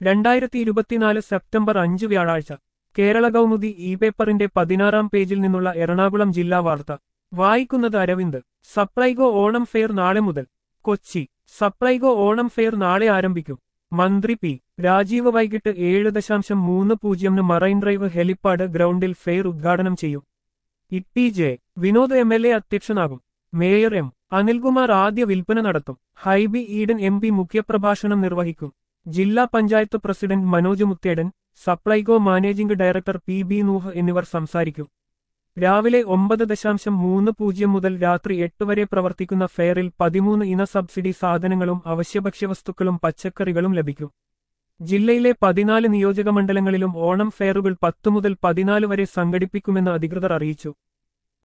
രണ്ടായിരത്തി ഇരുപത്തിനാല് സെപ്റ്റംബർ അഞ്ച് വ്യാഴാഴ്ച കേരള കൗമുദി ഇ പേപ്പറിന്റെ പതിനാറാം പേജിൽ നിന്നുള്ള എറണാകുളം ജില്ലാ വാർത്ത വായിക്കുന്നത് അരവിന്ദ് സപ്ലൈകോ ഓണം ഫെയർ നാളെ മുതൽ കൊച്ചി സപ്ലൈകോ ഓണം ഫെയർ നാളെ ആരംഭിക്കും മന്ത്രി പി രാജീവ് വൈകിട്ട് ഏഴ് ദശാംശം മൂന്ന് പൂജ്യമിന് മറൈൻ ഡ്രൈവ് ഹെലിപ്പാഡ് ഗ്രൗണ്ടിൽ ഫെയർ ഉദ്ഘാടനം ചെയ്യും E J Vinod M L A അധ്യക്ഷനാകും മേയർ എം അനിൽകുമാർ ആദ്യ വിൽപ്പന നടത്തും ഹൈബി ഈഡൻ എം പി മുഖ്യപ്രഭാഷണം നിർവഹിക്കും ജില്ലാ panchayat president Manoj Muthedan Supplyco managing director P B Nooh എന്നിവർ സംസാരിക്കും രാവിലെ ഒമ്പത് ദശാംശം മൂന്ന് പൂജ്യം മുതൽ രാത്രി എട്ട് വരെ പ്രവർത്തിക്കുന്ന ഫെയറിൽ പതിമൂന്ന് ഇന സബ്സിഡി സാധനങ്ങളും അവശ്യഭക്ഷ്യവസ്തുക്കളും പച്ചക്കറികളും ലഭിക്കും ജില്ലയിലെ പതിനാല് നിയോജകമണ്ഡലങ്ങളിലും ഓണം ഫെയറുകൾ പത്തു മുതൽ പതിനാല് വരെ സംഘടിപ്പിക്കുമെന്ന് അധികൃതർ അറിയിച്ചു